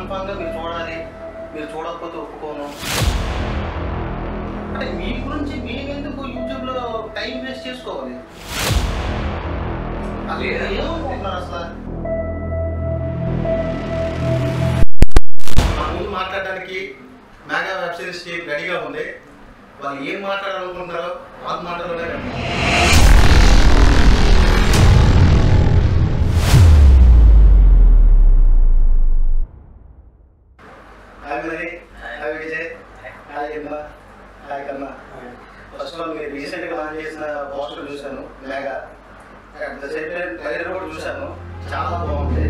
కన్ఫామ్గా మీరు చూడాలి మీరు చూడకపోతే ఒప్పుకోను అంటే మీ గురించి మేమెందుకు యూట్యూబ్లో టైం వేస్ట్ చేసుకోవాలి అసలు లేదా? ఏమనుకుంటున్నారు అసలు మా ముందు మాట్లాడడానికి మెగా వెబ్ సిరీస్ టీం రెడీగా ఉంది వాళ్ళు ఏం మాట్లాడాలనుకుంటారో వాళ్ళ మాటలోనే విందాం. హాయ్ మరి hi Vijay hi Kanna hi Kanna first of all మీరు రీసెంట్గా లాంచ్ చేసిన పోస్టర్ చూశాను mega at the same time trailer కూడా చూశాను చాలా బాగుంది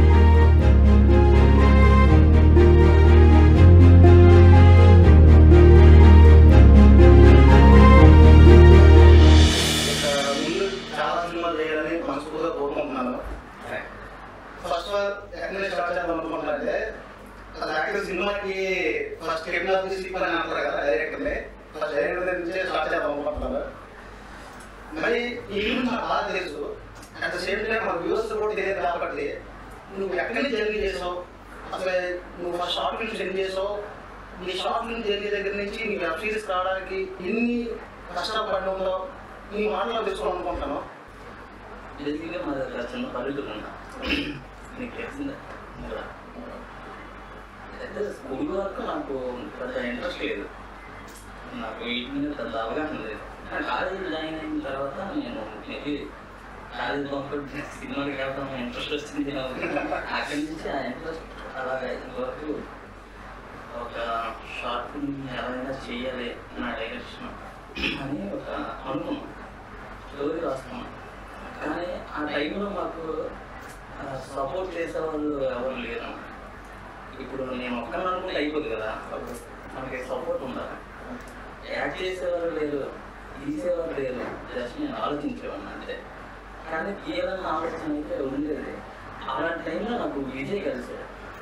ఇక ముందు చాలా సినిమాలు చేయాలని మనస్ఫూర్తిగా కోరుకుంటున్నాను ఫస్ట్ ఆఫ్ ఆల్ ఎక్కడి నుంచి స్టార్ట్ చేద్దాం అనుకుంటున్నారంటే అసలు యాక్చువల్ సినిమాకి ఫస్ట్ కెమెరా తీసి అని అంటారు కదా డైరెక్టర్ని ఫస్ట్ డైరెక్టర్ నుంచే స్టార్ట్ చేద్దాం అనుకుంటున్నారు మరి ఈ గురించి నాకు బాగా తెలుసు అట్ ద సేమ్ టైం మన వ్యూవర్స్ కూడా తెలియదు కాబట్టి నువ్వు ఎక్కడి నుంచి జర్నీ చేసావు అసలు నువ్వు ఫస్ట్ షార్ట్ ఫిల్మ్ జర్నీ చేసావు నీ షార్ట్ ఫిల్మ్ జర్నీ దగ్గర నుంచి నీ వెబ్ సిరీస్ రావడానికి ఎన్ని కష్టపడి ఉందో నీ మాటలో తెలుసుకోవాలనుకుంటాను బేసిక్గా మాది అక్కడ చిన్న పల్లెటూరు అన్న నీకు తెలిసిందే ఇంకా. అయితే స్కూల్ వరకు నాకు పెద్ద ఇంట్రెస్ట్ లేదు నాకు వీటి మీద పెద్ద అవగాహన లేదు కానీ కాలేజీ జాయిన్ అయిన తర్వాత నేను మేబీ కాలేజ్ పంపి సినిమాకి వెళ్తాం ఇంట్రెస్ట్ వచ్చింది నాకు. అక్కడి నుంచి ఆ ఇంట్రెస్ట్ అలాగే వరకు ఒక షార్ట్ ఫిల్మ్ ఎవరైనా చేయాలి నా డైరెక్షన్ అని ఒక అనుకున్నాను స్టోరీ రాసుకున్నాను కానీ ఆ టైంలో మాకు సపోర్ట్ చేసే వాళ్ళు ఎవరు లేరు ఇప్పుడు నేను ఒక్కరిని అనుకుంటే అయిపోదు కదా మనకి సపోర్ట్ ఉండాలి యాక్ట్ చేసేవారు లేరు తీసేవారు లేరు జస్ట్ నేను ఆలోచించేవాడిని అంతే కానీ తీయాలన్న ఆలోచన అయితే ఉండేది అలాంటి టైంలో నాకు విజయ్ కలిసాడు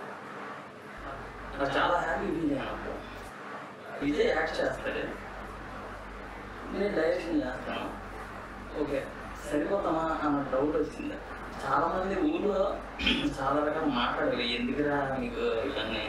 నాకు చాలా హ్యాపీ విజయ్ నాకు విజయ్ యాక్ట్ చేస్తాడు నేను డైరెక్షన్ చేస్తాను ఓకే సరిపోతామా అన్న డౌట్ వచ్చింది చాలా మంది ఊళ్ళో చాలా రకాల మాట్లాడారు ఎందుకురా మీకు ఇవన్నీ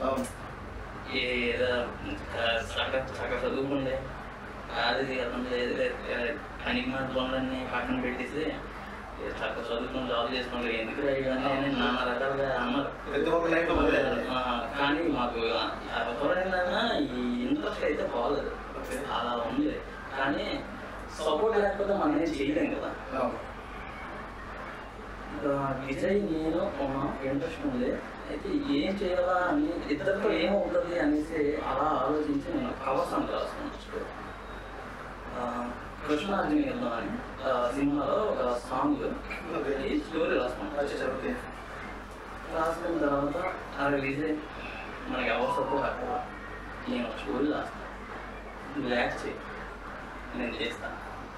ఏదో చక్కగా చక్కగా చదువుకుండే అది అతను పనికి మాటలన్నీ పక్కన పెట్టేసి ఏ చక్కగా చదువుకుని జాబ్ చేసుకుంటే ఎందుకురా ఇవన్నీ అని నానా రకాలుగా అన్నారు ప్రతి ఒక్క లైఫ్ ఉంది ఆ, కానీ మాకు ఎవరైనా ఈ ఇంట్రెస్ట్ అయితే బాగలేదు అలా ఉంది కానీ సపోర్ట్ లేకపోతే మనం ఏం చేయలేం కదా ఇంకా విజయ్ నేను ఉన్న ఇంట్రెస్ట్ ఉంది అయితే ఏం చేయాలా అని ఇద్దరితో ఏమవుతుంది అనేసి అలా ఆలోచించి నేను కవసం రాసుకున్నాను కృష్ణార్జున యుద్ధం అని ఆ, సినిమాలో ఒక సాంగ్ ఈ స్టోరీ రాసుకున్నాను ఓకే రాసుకున్న తర్వాత ఆ విజయ్ మనకి ఎవరు సపోర్ట్ అక్కడ నేను ఒక స్టోరీ రాస్తాను నువ్వు యాక్ట్ చేయి నేను చేస్తాను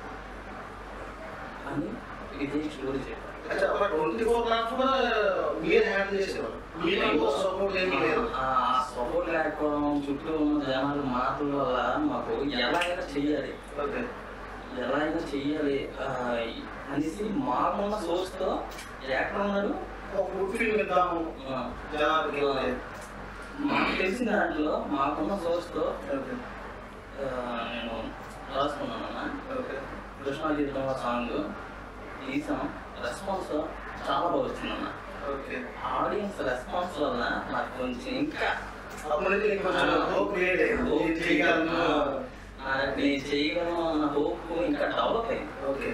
అని విజయ్ స్టోరీ చెప్పాను అచ్చా ఒక ట్వంటీ ఫోర్ లాక్స్ కూడా మీరు హ్యాండిల్ చేసేవారు మీరు సపోర్ట్ ఏమీ లేదు ఆ సపోర్ట్ లేకపోవడం చుట్టూ ఉన్న జనాలు మాటల వల్ల మాకు ఎలాగైనా చెయ్యాలి ఓకే ఎలా అయినా చెయ్యాలి ఆ, అనేసి మాకున్న సోర్స్తో ఎక్కడ ఉన్నాడు ఒక గుడ్ ఫీలింగ్ ఇద్దాము ఆ, జనాలకి మాకు తెలిసిన దాంట్లో మాకున్న సోర్స్తో ఓకే నేను రాసుకున్నాను అన్న ఓకే కృష్ణా జీవితంలో సాంగ్ తీసాం రెస్పాన్స్ చాలా బాగా వచ్చిందన్న ఓకే ఆడియన్స్ రెస్పాన్స్ వల్ల నాకు కొంచెం ఇంకా అప్పటి నుంచి నీకు కొంచెం హోప్ క్రియేట్ అయింది నేను చేయగలను ఆ, నేను చేయగలను అన్న హోప్ ఇంకా డెవలప్ అయింది ఓకే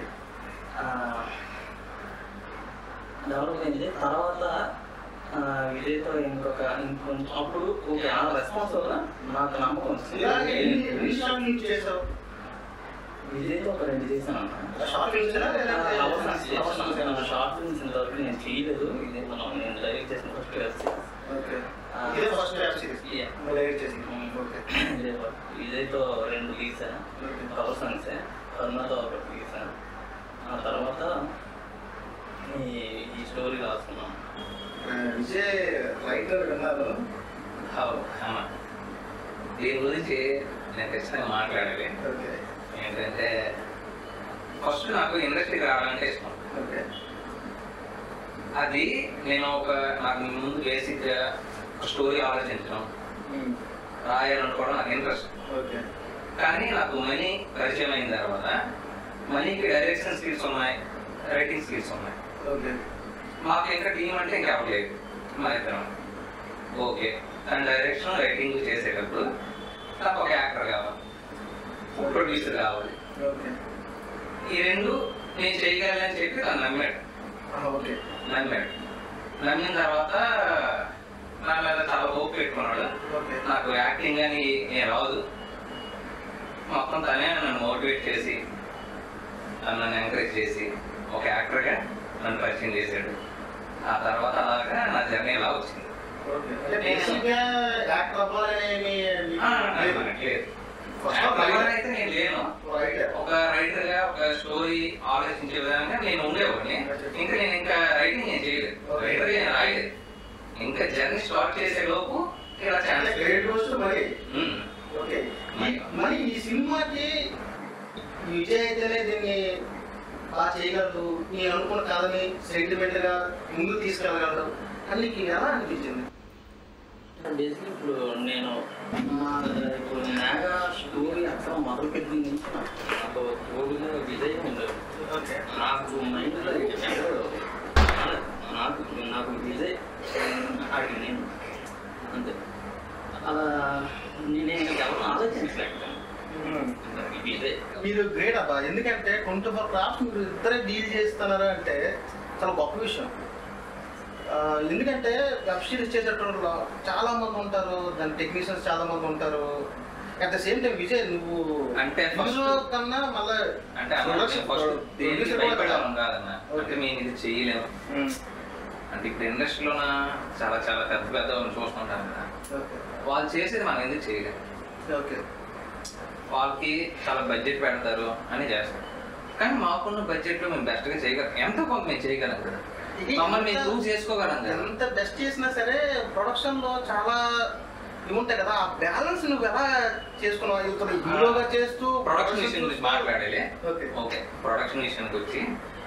డెవలప్ అయింది తర్వాత ఆ, విజయ్తో ఇంకొక ఇంకొంచెం అప్పుడు ఓకే ఆ రెస్పాన్స్ వల్ల నాకు నమ్మకం వచ్చింది ఇలాగే ఎన్ని ఎన్ని షార్ట్ ఫిల్మ్స్ చేసావు విజయ్తో ఒక రెండు చేశాను అన్న షార్ట్ ఫిల్మ్స్ షార్ట్ ఫిల్మ్స్ ఇంతవరకు నేను చేయలేదు ఇది మనం నేను డైరెక్ట్ చేసిన ఫస్ట్ వెబ్ ఓకే ఇదే first web series Yeah. Direct చేసింది ఓకే విజయ్తో రెండు తీసాను కవర్ సాంగ్స్ కరుణతో ఒకటి తీసాను ఆ తర్వాత ఈ ఈ స్టోరీ రాసుకున్నాను విజయ్ రైటర్ విన్నారు అవును. దీని గురించి నేను ఖచ్చితంగా మాట్లాడాలి ఓకే ఏంటంటే ఫస్ట్ నాకు ఇండస్ట్రీకి రావాలంటే ఇష్టం ఓకే అది నేను ఒక నాకు ముందు బేసిక్గా స్టోరీ ఆలోచించడం రాయాలనుకోవడం నాకు ఇంట్రెస్ట్ ఓకే కానీ నాకు మనీ పరిచయం అయిన తర్వాత మనీకి డైరెక్షన్ స్కిల్స్ ఉన్నాయి రైటింగ్ స్కిల్స్ ఉన్నాయి ఓకే మాకు ఇంకా టీం అంటే ఇంకా అవ్వలేదు మా ఇద్దరం ఓకే తన డైరెక్షన్ రైటింగ్ చేసేటప్పుడు నాకు ఒక యాక్టర్ కావాలి ప్రొడ్యూసర్ కావాలి ఓకే ఈ రెండు నేను చేయగలని చెప్పి తను నమ్మాడు ఓకే నమ్మాడు నమ్మిన తర్వాత నా మీద చాలా హోప్ పెట్టుకున్నాడు ఓకే నాకు యాక్టింగ్ అని ఏం రాదు మొత్తం తనే నన్ను మోటివేట్ చేసి తను నన్ను ఎంకరేజ్ చేసి ఒక యాక్టర్గా నన్ను పరిచయం చేశాడు ఆ తర్వాత అలాగా నా జర్నీ ఇలా వచ్చింది ఓకే అంటే బేసిక్గా యాక్టర్ అవ్వాలని ఆ, నాకు మనకి లేదు. యాక్టర్ అయితే నేను లేను ఒక రైటర్ గా ఒక స్టోరీ ఆలోచించే విధంగా నేను ఉండేవాడిని ఇంకా నేను ఇంకా రైటింగ్ ఏం చేయలేదు రైటర్ నేను రాయలేదు ఇంకా జర్నీ స్టార్ట్ చేసే లోపు ఇలా ఛాన్స్ గ్రేట్ రోస్ట్ మరి ఓకే ఈ- మరి ఈ సినిమాకి ఈ విజయ్ అయితేనే దీన్ని బాగా చేయగలరు నేను అనుకున్న కథని సెంటిమెంట్ గా ముందుకు తీసుకెళ్ళగలరు అని నీకు ఎలా అనిపించింది బేసిక్లీ ఇప్పుడు నేను మా ఇప్పుడు నాగా స్టోరీ అక్కడ మొదలు పెట్టిన నుంచి నాకు నాకు తోడుగా విజయం ఉండదు ఓకే నాకు మైండ్లో ఎక్కడో నాకు నాకు విజయ్ ఆడికి నేను అంతే అలా నేను ఇంకా ఎవరు ఆలోచించలేకపోయాను విజయ్ మీరు గ్రేట్ అబ్బా ఎందుకంటే ట్వంటీ ఫోర్ క్రాఫ్ట్స్ మీరు ఇద్దరే డీల్ చేస్తున్నారు అంటే చాలా గొప్ప విషయం ఆ, ఎందుకంటే వెబ్ సిరీస్ చేసేటప్పుడు చాలా మంది ఉంటారు దాని టెక్నీషియన్స్ చాలా మంది ఉంటారు at the same time Vijay నువ్వు అంటే first- హీరో కన్నా మళ్ళీ అంటే production- ఫస్ట్ దేనికి producer కూడా భయపడడం కాదన్న అంటే Okay. మేము ఇది చేయలేము ఉమ్, అంటే ఇప్పుడు ఇండస్ట్రీలోన చాలా చాలా పెద్ద పెద్ద వాళ్ళు చూస్తుంటారు కదా ఓకే వాళ్ళు చేసేది మనం ఎందుకు చేయలేము ఓకే వాళ్ళకి చాలా బడ్జెట్ పెడతారు అని చేస్తారు కానీ మాకున్న బడ్జెట్లో మేము బెస్ట్గా చేయగలం ఎంతో కొంత మేము చేయగలం కదా ఇది మమ్మల్ని మేము ఎంత- ప్రూవ్ చేసుకోగలం కదా ఎంత బెస్ట్ చేసినా సరే ప్రొడక్షన్ లో చాలా ఇవి ఉంటాయి కదా ఆ బ్యాలెన్స్ నువ్వు ఎలా చేసుకున్నావు ఇప్పుడు హీరోగా చేస్తూ ప్రొడక్షన్ విషయం గురించి మాట్లాడాలి ఓకే ఓకే ప్రొడక్షన్ విషయానికి వచ్చి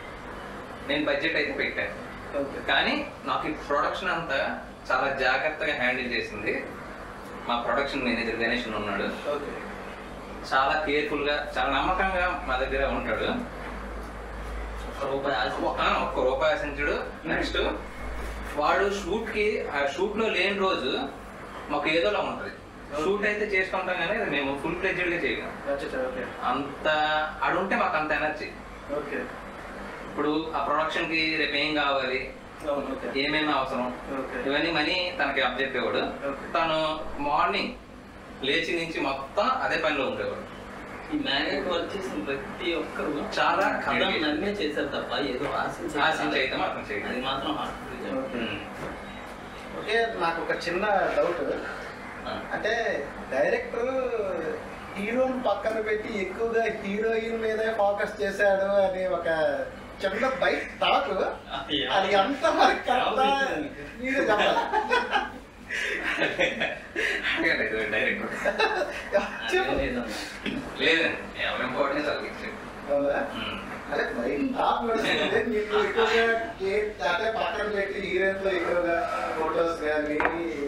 నేను బడ్జెట్ అయితే పెట్టాను ఓకే కానీ నాకు ఈ ప్రొడక్షన్ అంతా చాలా జాగ్రత్తగా హ్యాండిల్ చేసింది మా ప్రొడక్షన్ మేనేజర్ గణేష్ అని ఉన్నాడు ఓకే చాలా కేర్ఫుల్ గా చాలా నమ్మకంగా మా దగ్గర ఉంటాడు ఒక రూపాయి ఆశ ఆ, ఒక్క రూపాయి ఆశించడు నెక్స్ట్ వాడు షూట్ కి ఆ షూట్ లో లేని రోజు మాకు ఏదోలా ఉంటది షూట్ అయితే చేసుకుంటాం కానీ అది మేము ఫుల్ ఫ్లెడ్జెడ్ గా చేయగలం అచ్చా ఓకే అంత ఆడుంటే మాకు అంత ఎనర్జీ ఓకే ఇప్పుడు ఆ ప్రొడక్షన్ కి రేపు ఏం కావాలి అవును ఓకే ఏమేమి అవసరం ఓకే ఇవన్నీ మనీ తనకి అబ్జెక్ట్ ఇవ్వడు Okay. తను మార్నింగ్ లేచి నుంచి మొత్తం అదే పనిలో ఉండేవాడు ఈ మ్యాగట్ వర్క్ చేసిన ప్రతి ఒక్కరు చాలా కథ dedicated. నమ్మే చేశారు తప్ప ఏదో ఆశించి ఆశించి అయితే మాత్రం అది చేయగలం మాత్రం హార్ట్ ఉమ్. ఓకే నాకు ఒక చిన్న డౌట్ అంటే డైరెక్టర్ హీరోని పక్కన పెట్టి ఎక్కువగా హీరోయిన్ మీదే ఫోకస్ చేశాడు అని ఒక చిన్న బయట టాక్ అది అంత మరి కరెక్టా? మీరే చెప్పాలి అడగలేదు డైరెక్ట్ చెప్పు. లేదండి ఎవరి ఇంపార్టెన్స్ వాళ్ళకి ఇచ్చాడు అవునా? ఉమ్. అదే మైండ్ టాప్ నడుస్తుంది నీకు ఎక్కువగా కే- అంటే పక్కన పెట్టి హీరోయిన్ తో ఎక్కువగా ఫొటోస్ కానీ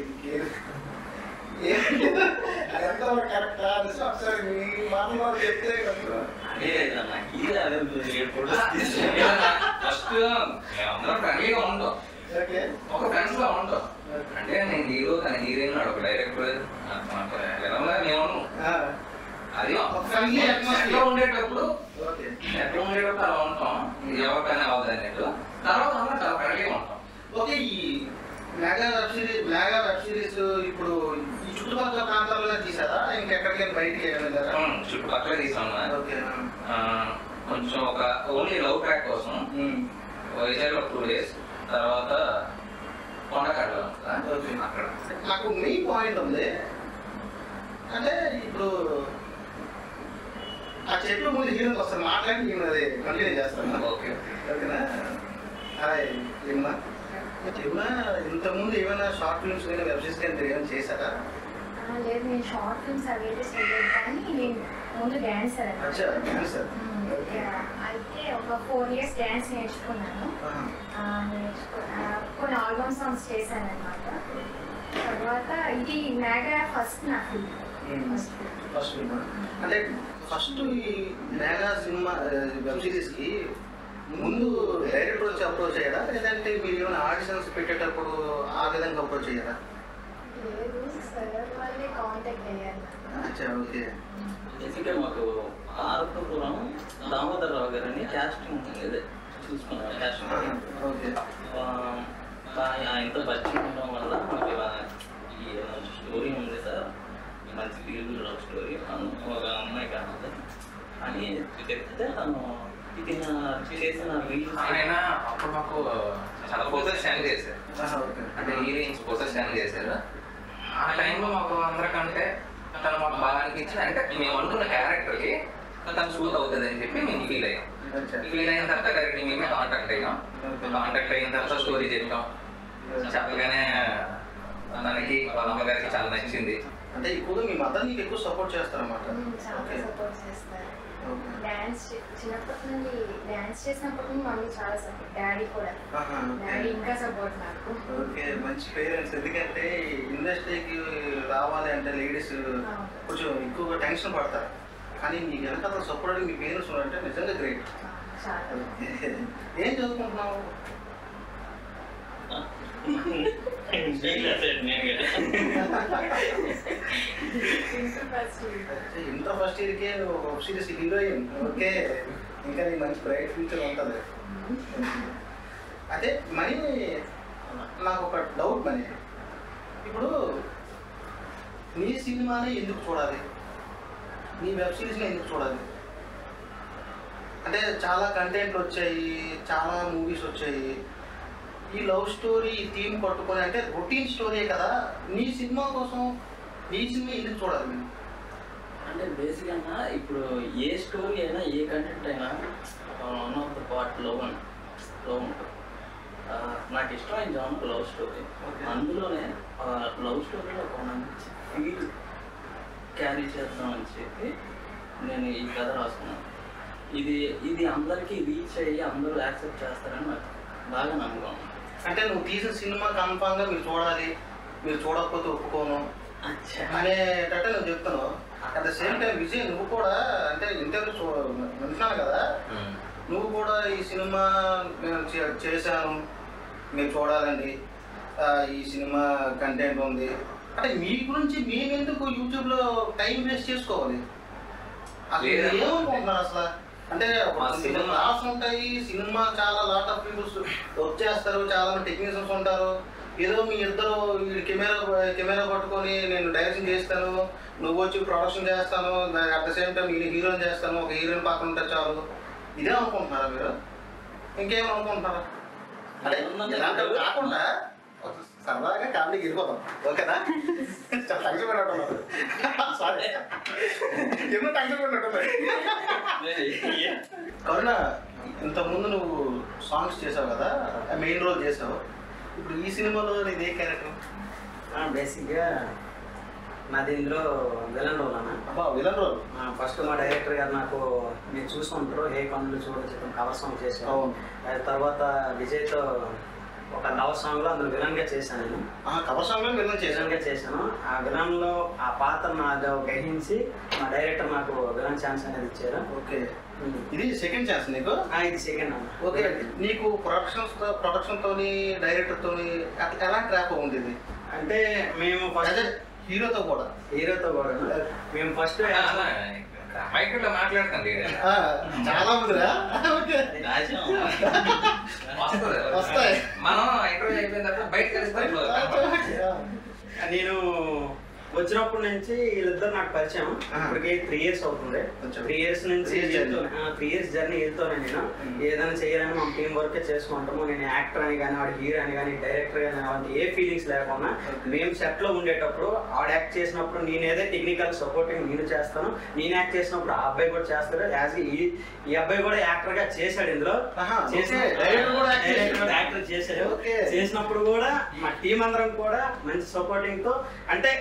ఎంత కరెక్టా అనేసి ఒకసారి మీ మాటలో చెప్తే కొంచెం అదే లేదన్న హీరో అదే ఏడు ఫోటోస్ ఫస్ట్ మేమందరం ఫ్రెండ్లీగా ఉంటాం ఓకే ఒక ఫ్రెండ్స్ లా ఉంటాం అంటే నేను హీరో తన హీరోయిన్ ఒక డైరెక్టర్ విధంగా మేము ఉన్నాం. ఆ, అది ఒక friendly atmosphere. ఎట్లా ఉండేటప్పుడు ఓకే ఎట్లా ఉండేటప్పుడు అలా ఉంటాం ఇది ఎవరికైనా అవ్వదు అన్నట్టు తర్వాత అందరం చాలా ఫ్రెండ్లీగా ఉంటాం ఓకే ఈ mega web series mega web series ఇప్పుడు ఈ చుట్టుపక్కల ప్రాంతాల్లోనే తీసారా ఇంకెక్కడికైనా బయటికి వెళ్ళారా ఉమ్, చుట్టుపక్కల తీసాం ఓకే ఆ, కొంచెం ఒక ఓన్లీ లవ్ ట్రాక్ కోసం వైజాగ్లో టూ డేస్ తర్వాత కొండకాడలో Okay. అక్కడ నాకు మెయిన్ పాయింట్ ఉంది అంటే ఇప్పుడు ఆ చెట్లు ముందు హీరోకి వస్తారు మాట్లాడి నేను అది కంటిన్యూ చేస్తాను ఓకే ఓకేనా హాయ్ ఏమన్నా ఏమన్నా ఇంతకుముందు ఏమైనా షార్ట్ ఫిల్మ్స్ కానీ వెబ్ సిరీస్ కానీ మీరు ఏమైనా చేశారా ఆ, లేదు నేను షార్ట్ ఫిల్మ్స్ అవి అయితే చేయలేదు కానీ నేను ముందు డాన్సర్ అచ్చా అనమాట సార్ అయితే ఒక ఫోర్ ఇయర్స్ డ్యాన్స్ నేర్చుకున్నాను ఆ, నేర్చుకు ఆ, కొన్ని ఆల్బమ్ సాంగ్స్ చేశాను అనమాట తర్వాత ఇది నాగా ఫస్ట్ నాకు ఫస్ట్ ఫస్ట్ ఫిల్మ్ అంటే ఫస్ట్ ఈ మేఘా సినిమా వెబ్ సిరీస్ కి ముందు డైరెక్టర్ వచ్చి అప్రోచ్ అయ్యారా లేదంటే మీరు ఏమైనా ఆడిషన్స్ పెట్టేటప్పుడు ఆ విధంగా అప్రోచ్ అయ్యారా లేదు సార్ వాళ్ళే కాంటాక్ట్ అయ్యారు అచ్చా ఓకే బేసిక్గా మాకు ఆరోగ్యపురం దామోదర్ రావు గారు అని క్యాస్టింగ్ ఇదే చూసుకున్నాం క్యాస్టింగ్ ఓకే ఆయనతో పరిచయం ఉండడం వల్ల మాకు ఇలా ఈ స్టోరీ ఉంది సార్ మంచి ఫీల్ లవ్ స్టోరీ ఒక అమ్మాయి కావాలి అని చెప్తే తను ఇది నా చేసిన రీల్స్ ఆయన అప్పుడు మాకు చాలా ఫోటోస్ సెండ్ చేశారు ఓకే అంటే హీరోయిన్స్ ఫోటోస్ సెండ్ చేశారు ఆ టైంలో మాకు అందరికంటే తను మాకు బాగా అనిపించింది అంటే మేము అనుకున్న క్యారెక్టర్కి తను సూట్ అవుతుంది అని చెప్పి మేము ఫీల్ అయ్యాం అచ్చా ఫీల్ అయిన తర్వాత డైరెక్ట్ మేమే కాంటాక్ట్ అయ్యాం కాంటాక్ట్ అయిన తర్వాత స్టోరీ చెప్పాం చెప్పగానే మనకి వాళ్ళ అమ్మగారికి చాలా నచ్చింది అంటే ఎక్కువగా మీ మదర్ నీకు ఎక్కువ సపోర్ట్ చేస్తారన్నమాట చాలా ఓకే సపోర్ట్ చేస్తారు ఓకే డాన్స్ చిన్నప్పటి నుండి డాన్స్ చేసినప్పటి నుండి మమ్మీ చాలా సపోర్ట్ డాడీ కూడా ఆహా, డాడీ ఓకే. ఇంకా సపోర్ట్ నాకు ఓకే మంచి పేరెంట్స్ ఎందుకంటే ఇండస్ట్రీకి రావాలి అంటే లేడీస్ కొంచెం ఎక్కువగా టెన్షన్ పడతారు కానీ మీకు వెనకాల సపోర్ట్ మీ పేరెంట్స్ ఉన్నారంటే నిజంగా గ్రేట్ చాలా ఏం చదువుకుంటున్నావు ఇంటర్ ఫస్ట్ ఇంటర్ ఫస్ట్ ఇయర్కే వెబ్ సిరీస్ హీరోయిన్ ఓకే ఇంకా నీకు మంచి బ్రైట్ ఫ్యూచర్ ఉంటుంది అదే మనీ నాకు ఒక డౌట్ మనీ ఇప్పుడు నీ సినిమాని ఎందుకు చూడాలి నీ వెబ్ సిరీస్ని ఎందుకు చూడాలి అంటే చాలా కంటెంట్లు వచ్చాయి చాలా మూవీస్ వచ్చాయి ఈ లవ్ స్టోరీ ఈ థీమ్ పట్టుకొని అంటే రొటీన్ స్టోరీ కదా నీ సినిమా కోసం నీ సినిమా ఎందుకు చూడాలి మేము అంటే బేసిక్గా ఇప్పుడు ఏ స్టోరీ అయినా ఏ కంటెంట్ అయినా one of the part love అని లవ్ ఉంటుంది ఆ, నాకు ఇష్టమైన జాన్ లవ్ స్టోరీ Okay. అందులోనే లవ్ స్టోరీలో ఒక మంచి ఫీల్ క్యారీ చేద్దామని చెప్పి నేను ఈ కథ రాసుకున్నాను ఇది ఇది అందరికీ రీచ్ అయ్యి అందరూ యాక్సెప్ట్ చేస్తారని నాకు బాగా నమ్మకం ఉంది. అంటే నువ్వు తీసిన సినిమా కన్ఫామ్గా మీరు చూడాలి మీరు చూడకపోతే ఒప్పుకోను అచ్చా అనేటట్టు నువ్వు చెప్తున్నావు at the same time Vijay నువ్వు కూడా అంటే ఇంటర్వ్యూ చూ వింటున్నాను కదా నువ్వు కూడా ఈ సినిమా నేను చే- చేశాను మీరు చూడాలండి ఆ, ఈ సినిమా కంటెంట్ ఉంది అంటే మీ గురించి మేమెందుకు యూట్యూబ్లో టైం వేస్ట్ చేసుకోవాలి అసలు లేదా? మీరు ఏమనుకుంటున్నారు అసలు అంటే మా కొన్ని సినిమా- క్లాస్ ఉంటాయి సినిమా చాలా లాట్ ఆఫ్ పీపుల్స్ వర్క్ చేస్తారు చాలా మంది టెక్నీషియన్స్ ఉంటారు ఏదో మీ ఇద్దరు ఈ కెమెరా కెమెరా పట్టుకొని నేను డైరెక్షన్ చేస్తాను నువ్వు వచ్చి ప్రొడక్షన్ చేస్తాను అట్ ద సేమ్ టైం నేను హీరోయిన్ చేస్తాను ఒక హీరోయిన్ పక్కన ఉంటే చాలు ఇదే అనుకుంటున్నారా మీరు ఇంకేమైనా అనుకుంటున్నారా అంటే ఇలాంటివి కాకుండా ఒక సరదాగా కామెడీకి వెళ్ళిపోతాం ఓకేనా చాలా టెన్షన్ పడినట్టున్నారు సారీ ఎన్నో టెన్షన్ పడినట్టున్నారు కరుణ ఇంతకుముందు నువ్వు సాంగ్స్ చేసావు కదా మెయిన్ రోల్ చేసావు ఇప్పుడు ఈ సినిమాలో నీది ఏ క్యారెక్టర్ బేసిక్గా నాది ఇందులో విలన్ రోల్ అన్న అబ్బా విలన్ రోల్ ఫస్ట్ మా డైరెక్టర్ గారు నాకు మీరు చూసి ఉంటారు ఏ కన్నులు చూడ చిత్రం కవర్ సాంగ్ చేశాను అవును. ఆ తర్వాత విజయ్తో ఒక లవ్ సాంగ్లో అందులో విలన్గా చేశాను నేను కవర్ సాంగ్ లో విలన్ చేశాను విలన్గా చేశాను ఆ విలన్లో ఆ పాత్ర నాకు గ్రహించి మా డైరెక్టర్ నాకు విలన్ ఛాన్స్ అనేది ఇచ్చారు ఓకే ఇది సెకండ్ ఛాన్స్ నీకు ఆ, ఇది సెకండ్ అన్న ఓకే నీకు ప్రొడక్షన్స్ ప్రొడక్షన్ తోని డైరెక్టర్ తోని అట్లా ఎలా ట్రాప్ ఉండేది అంటే మేము అదే ఫస్ట్ హీరోతో కూడా హీరోతో కూడా మేము ఫస్ట్ మైక్లో మాట్లాడుతుంది ఆ, చాలా మందిరా ఓకే రాజం వస్తుంది వస్తాయి. మనం ఇంటర్వ్యూ అయిపోయిన తర్వాత బయట కలిస్తే నేను వచ్చినప్పటి నుంచి వీళ్ళిద్దరు నాకు పరిచయం ఆహా. ఇప్పటికి త్రీ ఇయర్స్ అవుతుంది కొంచెం. త్రీ ఇయర్స్ నుంచి Three years journey. Three years journey వెళ్తాను నేను Mm. ఏదైనా చేయాలని మా టీం వర్కే చేసుకుంటాము నేను యాక్టర్ అని కానీ వాడు హీరో అని కానీ డైరెక్టర్ కానీ అలాంటి ఏ ఫీలింగ్స్ లేకుండా Okay. మేము set లో ఉండేటప్పుడు ఆడ యాక్ట్ చేసినప్పుడు నేనేదే టెక్నికల్ సపోర్టింగ్ నేను చేస్తాను నేను యాక్ట్ చేసినప్పుడు ఆ అబ్బాయి కూడా చేస్తాడు యాజ్ ఈ ఈ అబ్బాయి కూడా యాక్టర్ గా చేశాడు ఇందులో ఆహా, చేసిన okay. Director కూడా act Director చేశాడు. కూడా యాక్టర్ చేశాడు Okay. చేసినప్పుడు కూడా మా టీం అందరం కూడా మంచి సపోర్టింగ్ తో అంటే ఉంటారు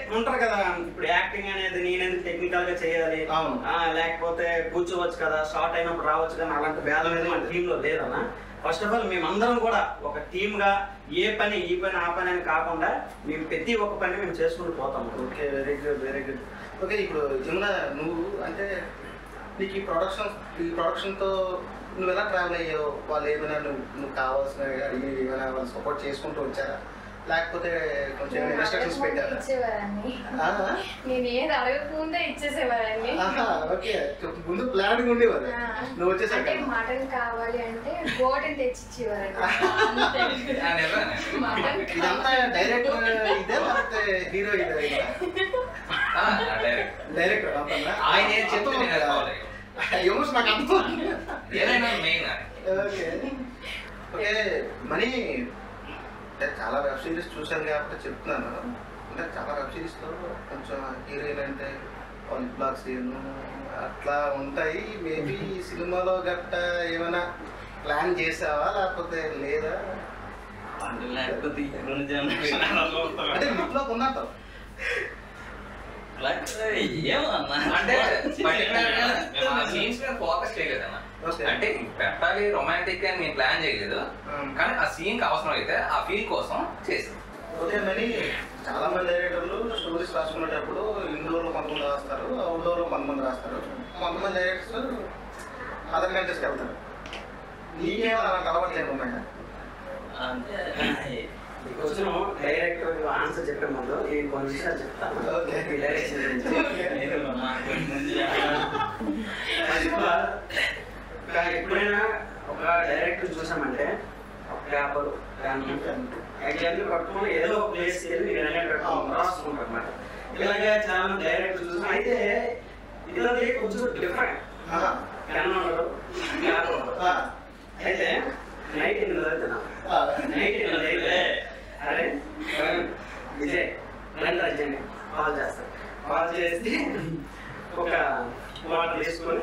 కదా ఇప్పుడు యాక్టింగ్ అనేది నేనెందుకు టెక్నికల్ గా చేయాలి అవును. ఆ, లేకపోతే కూర్చోవచ్చు కదా షార్ట్ అయినప్పుడు రావచ్చు కానీ అలాంటి భేదం అనేది మన టీమ్ లో లేదన్న ఫస్ట్ ఆఫ్ ఆల్ మేమందరం కూడా ఒక టీమ్ గా ఏ పని ఈ పని ఆ పని అని కాకుండా మేము ప్రతి ఒక్క పని మేము చేసుకుంటూ పోతాము okay very good very good okay ఇప్పుడు జమున నువ్వు అంటే నీకు ఈ ప్రొడక్షన్ ఈ ప్రొడక్షన్తో నువ్వు ఎలా ట్రావెల్ అయ్యావు వాళ్ళు ఏమైనా నువ్వు నువ్వు కావాల్సినవి అడిగి ఏమైనా వాళ్ళు సపోర్ట్ చేసుకుంటూ వచ్చారా లేకపోతే కొంచెం నేను ఇన్స్ట్రక్షన్స్ అడగకముందే పెట్టారా ఇచ్చేవారని ఆహా. నేను ఏది అడగకముందే ఇచ్చేసేవారని ఆహా, ఓకే ముందు ప్లాన్ ఉండేవారు ఆ. నువ్వు వచ్చేసాక అంటే మటన్ కావాలి అంటే గోటని తెచ్చిచ్చేవారండి అంతే. ఆ, నిజమే. మటన్ ఇదంతా డైరెక్ట్ ఇదే లేకపోతే హీరో ఇదే ఆ, direct. డైరెక్టర్ ఆయన ఏం చెప్తే నేను అది follow అయ్యాను. ఎమోషన్ నాకు అర్థం ఏదైనా మెయిన్ ఓకే ఓకే మనీ అంటే చాలా వెబ్ సిరీస్ చూశాను కాబట్టి చెప్తున్నాను అంటే చాలా వెబ్ సిరీస్లో కొంచెం హీరోయిన్ అంటే వాళ్ళు బ్లాక్ సీన్ అట్లా ఉంటాయి మేబీ సినిమాలో గట్ట ఏమైనా ప్లాన్ చేసావా లేకపోతే లేదా అంటే లేకపోతే ఇప్పుడున్న జనరేషన్ అలా చూస్తాం. అంటే ఇంట్లో ఉన్నట్టు లేకపోతే ఏమో అన్న అంటే పర్టికులర్ గా మేము ఆ సీన్స్ మీద ఫోకస్ చేయలేదన్న ఓకే. అంటే ఇది పెట్టాలి రొమాంటిక్ అని మేము ప్లాన్ చేయలేదు Um. కానీ ఆ సీన్ కి అవసరం అయితే ఆ ఫీల్ కోసం చేసాం ఓకే మరి చాలా మంది డైరెక్టర్లు స్టోరీస్ రాసుకునేటప్పుడు ఇండోర్లో కొంతమంది రాస్తారు అవుట్డోర్లో కొంతమంది రాస్తారు కొంతమంది డైరెక్టర్స్ అదర్ కంట్రీస్కి వెళ్తారు నీకేమో అలాంటి అలవాట్లేదు ఉన్నాయా అంటే కొంచెం డైరెక్టర్ ఆన్సర్ చెప్పే ముందు నేను కొన్ని విషయాలు చెప్తాను ఓకే. ఈ డైరెక్షన్ గురించి ఏదో మాకు ముందు ఇంకా ఎప్పుడైనా ఒక డైరెక్టర్ చూసామంటే ఒక పేపర్ ఎగ్జాంపుల్ పట్టుకొని ఏదో ఒక ప్లేస్ వెళ్ళి రాసుకుంటారు అన్నమాట ఇలాగే చాలా మంది డైరెక్టర్ చూసాం అయితే ఇలాగే కొంచెం డిఫరెంట్ ఆహా. పెన్ ఉండదు పేపర్ ఉండదు. ఆ. అయితే నైట్ ఎనిమిది చదువుతున్నాం ఆ. నైట్ ఎనిమిది అయితే అరే వరుణ్, విజయ్ రండి రజని కాల్ చేస్తారు కాల్ చేసి ఒక వాటర్ తీసుకొని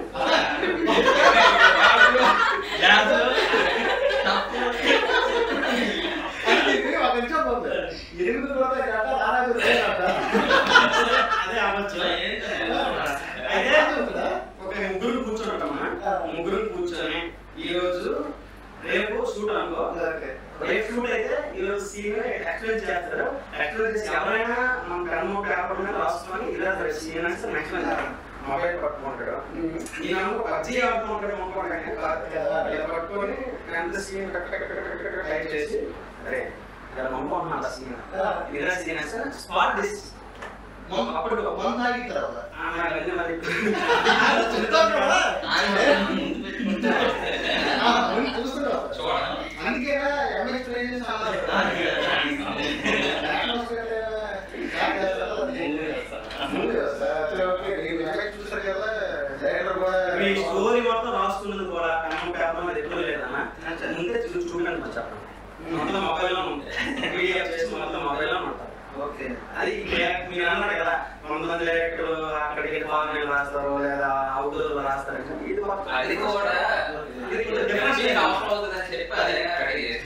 అంటే ఇది ఒక నిమిషం ఉంది. ఎనిమిది రోజుల గంట నాలుగు రోజుల గంట. అదే అవ్వచ్చు అదే అయితే చెప్తుందా? ఒక ముగ్గురు కూర్చుంటామా ముగ్గురు కూర్చొని ఈ రోజు రేపు షూట్ అనుకో ఓకే. రేపు షూట్ అయితే ఈ రోజు సీన్ ఎక్స్ప్లెయిన్ చేస్తారు ఎక్స్ప్లెయిన్ చేసి ఎవరైనా మన కన్ను పేపర్ మీద రాసుకొని ఇలా సీన్ అంటే నెక్స్ట్ మొబైల్ పట్టుకుంటాడు ఈయన పబ్జీ ఆడుతుంటాడు మొక్కడు ఇలా పట్టుకొని ఎంత సీన్ టైప్ చేసి అరే ఇలా మొక్కుంటున్నాడు సీన్ ఇలా సీన్ అంటే స్పాట్ డిస్ మొన్న- అప్పుడు మొన్న తాగిన తర్వాత. మరి చెప్తాను కదా. పెట్టుకుంటారు ఆ, ముందు చూస్తున్నావు. చూడండి అందుకేనా ఎంఎస్ ట్రైనింగ్ అన్నారు. Atmosphere అంటే యాడ్ చేస్తారా? ముందు చేస్తా. సరే, ఓకే. మీరు ఎంఎస్ చూస్తారు కదా డైరెక్టర్ కూడా మీ స్టోరీ మొత్తం రాసుకున్నది కూడా కన్ను పేపర్ మీద ఎప్పుడు లేదన్నా ముందే చూసి చూడండి మరి చెప్పండి మొత్తం మొబైల్లో ఉంది పీడిఎఫ్ చేసి మొత్తం మొబైల్లో ఉంటుంది ఓకే అది మీరు- మీరు అన్నారు కదా కొంతమంది డైరెక్టర్లు అక్కడికి వెళ్ళి ఫారెన్ రాస్తారు లేదా అవుట్డోర్ రాస్తారు ఇది మొత్తం అది కూడా ఇది కొంచెం different different scene అవసరం అవుతుందని చెప్పి అది రెడీ చేసి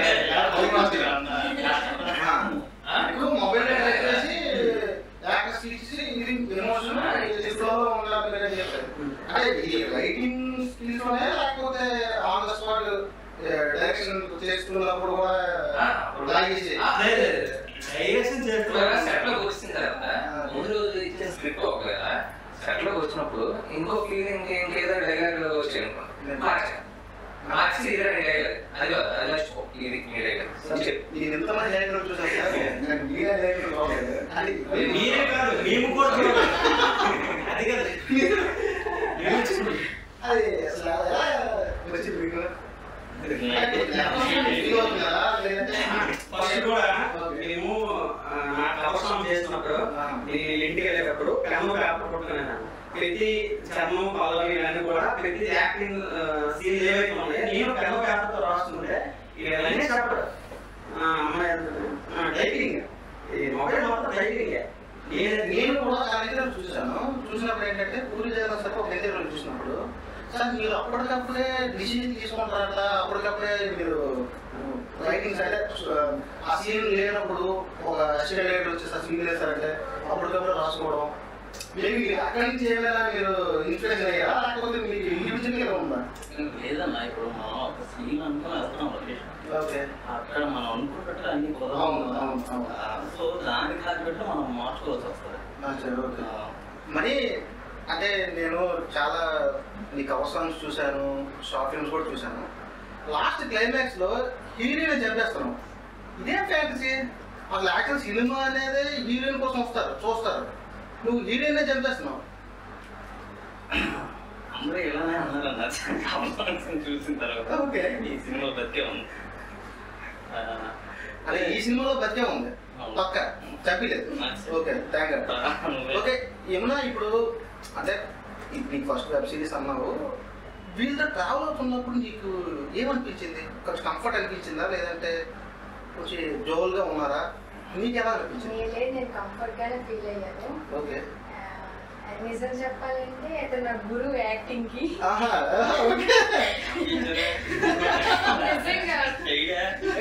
ఇప్పుడు మొబైల్ చేసి యాక్టర్స్ ఇచ్చి ఇది ఎమోషన్ ఫ్లో ఉండాలి అని చెప్పారు అంటే ఇది రైటింగ్ స్కిల్స్ లోనే లేకపోతే ఆన్ ద స్పాట్ డైరెక్షన్ చేస్తున్నప్పుడు కూడా లాగేసి డైరెక్షన్ సెట్ లో చేస్తున్నారు వచ్చిన తర్వాత ముందు రోజు ఇచ్చిన స్క్రిప్ట్ ఒకవేళ సెట్ లోకి వచ్చినప్పుడు ఇంకో ఫీలింగ్ ఇంకేదో డైలాగ్ వచ్చాయి అనుకోండి మార్చాను మార్చి ఇది డైలాగ్ అది కాదు, అది మర్చిపో ఇది ఈ డైలాగ్ చెప్పు నేను ఎంతమంది డైరెక్టర్ చూసాను సార్ నాకు మీరే డైరెక్టర్ రాలేదు అంటే మీరే కాదు మేము కూడా చూడాలి. అది కదా మేము చూడాలి. అది అసలు ఎలా వచ్చింది మీకు ఫీల్ అవుతుందా లేదంటే ఫస్ట్ కూడా మేము ఆ, నా కవసం చేస్తున్నప్పుడు నేను ఇంటికి వెళ్ళేటప్పుడు పెన్ను పేపర్ పట్టుకున్నాను ప్రతి చర్మం పల్లవి ఇవన్నీ కూడా ప్రతి యాక్టింగ్ సీన్ ఏవైతే ఉన్నాయో నేను పెన్ను పేపర్తో రాస్తుంటే ఇవన్నీ చెప్పడు ఆ, అమ్మాయి టైపింగ్ ఈ మొబైల్ మొత్తం టైపింగ్ నేను నేను కూడా చాలా ఇంటర్వ్యూ చూసాను చూసినప్పుడు ఏంటంటే పూరి జగన్ సార్ ఒక ఇంటర్వ్యూ చూసినప్పుడు సార్ మీరు అప్పటికప్పుడే డిసిజన్ తీసుకుంటారట అప్పటికప్పుడే మీరు రైటింగ్స్ అంటే ఆ సీన్ లేనప్పుడు ఒక అసిస్టెంట్ డైరెక్టర్ వచ్చి సార్ సీన్ వేస్తారంటే అప్పటికప్పుడు రాసుకోవడం మీకు అక్కడి నుంచి ఏమైనా మీరు ఇన్స్పిరేషన్ అయ్యారా లేకపోతే మీకు ఇండివిజువల్గా ఉందా లేదన్నా ఇప్పుడు మనం ఒక సీన్ అనుకుని వెళ్తున్నాం లొకేషన్ ఓకే అక్కడ మనం అనుకున్నట్టు అన్ని అవును, అవును, అవును. సో దానికి తగ్గట్టు మనం మార్చుకోవాల్సి వస్తుంది సరే ఓకే ఆ, మరి అంటే నేను చాలా నీ కవర్ సాంగ్స్ చూశాను షార్ట్ ఫిల్మ్స్ కూడా చూశాను లాస్ట్ క్లైమాక్స్ లో హీరోయిన్ చంపేస్తున్నాం ఇదే ఫ్యాంటసీ అసలు యాక్చువల్ సినిమా అనేది హీరోయిన్ కోసం వస్తారు చూస్తారు నువ్వు హీరోయిన్ చంపేస్తున్నావు అందరూ ఇలానే అన్నారు అన్నారు చూసిన తర్వాత ఓకే. ఈ సినిమా బతికే ఉంది ఆ, అదే ఈ సినిమాలో బతికే ఉంది అవును. పక్క చంపలేదు ఓకే థ్యాంక్ యూ నువ్వే- ఓకే ఏమన్నా ఇప్పుడు అంటే ఇది నీకు ఫస్ట్ వెబ్ సిరీస్ అన్నావు వీళ్ళతో ట్రావెల్ అవుతున్నప్పుడు నీకు ఏమనిపించింది కొంచెం కంఫర్ట్ అనిపించిందా లేదంటే కొంచెం జోల్గా ఉన్నారా నీకు ఎలా అనిపించింది నేను లేదు నేను కంఫర్ట్ గానే ఫీల్ అయ్యాను ఓకే ఆ, నిజం చెప్పాలంటే అతను నా గురువు యాక్టింగ్ కి ఆహా ఓకే నిజంగా చెయ్యా.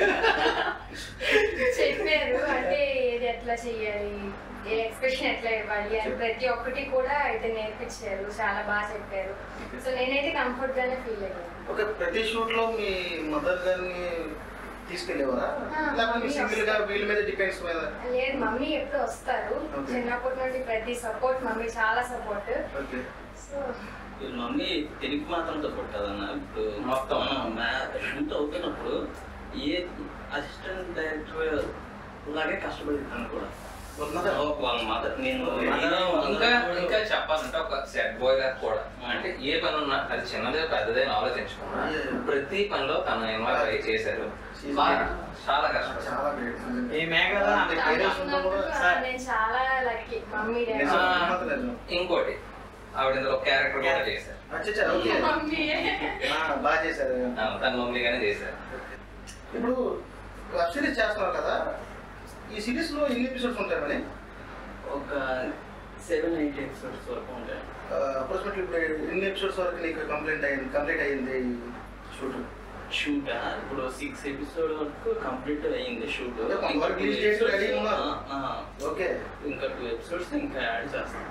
చెప్పారు అంటే ఏది ఎట్లా చెయ్యాలి ఏ ఎక్స్ప్రెషన్ ఎట్లా ఇవ్వాలి అని ప్రతి ఒక్కటి కూడా అయితే నేర్పించారు చాలా బాగా చెప్పారు సో నేనైతే కంఫర్ట్ గానే ఫీల్ అయ్యాను ఓకే ప్రతి షూట్ లో మీ మదర్ గారిని తీసుకెళ్ళేవారా ఆ, లేకపోతే మీ మమ్మీ సింగిల్ గా వీళ్ళ మీద డిపెండ్స్ మీద లేదు మమ్మీ ఎప్పుడు వస్తారు Okay. చిన్నప్పటి నుండి ప్రతి సపోర్ట్ మమ్మీ చాలా సపోర్ట్ ఓకే సో వీళ్ళ మమ్మీ తెలుగు మాత్రంతో పుట్టదన్న ఇప్పుడు మొత్తం. షూట్ అవుతున్నప్పుడు ఏ అసిస్టెంట్ డైరెక్టర్ లాగే కష్టపడుతాను కూడా Mother? వాళ్ళ మదర్ నేను ఇంకా ఇంకా చెప్పాలంటే ఒక సెట్ బాయ్ గారు కూడా అంటే ఏ పని ఉన్నా అది చిన్నదే పెద్దదే ఆలోచించుకున్నా Yeah. ప్రతి పనిలో తను ఇన్వాల్వ్ అయ్యి చేశారు బాగా చాలా కష్టం చాలా గ్రేట్ ఈ మేఘాల అంటే పేరెంట్స్ ఉంటే కూడా ఆ, నేను చాలా లక్కీ మమ్మీ డాడీ నిజం, ఆ. నిజం, నిజం. ఇంకోటి ఆవిడ ఇందులో క్యారెక్టర్ కూడా చేశారు అచ్చచ్చా, ఓకే మమ్మీ ఆ, బాగా చేశారు ఆ, తన మమ్మీగానే చేశారు ఇప్పుడు వెబ్ సిరీస్ చేస్తున్నారు కదా ఈ సిరీస్ లో ఎన్ని ఎపిసోడ్స్ ఉంటాయి మరి ఒక సెవెన్ ఎయిట్ ఎపిసోడ్స్ వరకు ఉంటాయి అప్రాక్సిమేట్లీ ఇప్పుడు ఎన్ని ఎపిసోడ్స్ వరకు నీకు కంప్లీట్ అయింది కంప్లీట్ అయింది షూట్ షూట్ ఇప్పుడు సిక్స్ ఎపిసోడ్ వరకు కంప్లీట్ అయ్యింది షూట్ అంటే కొంతవరకు release dates ready ఉన్నారు. ఓకే ఇంకా టూ ఎపిసోడ్స్ ఇంకా యాడ్ చేస్తాం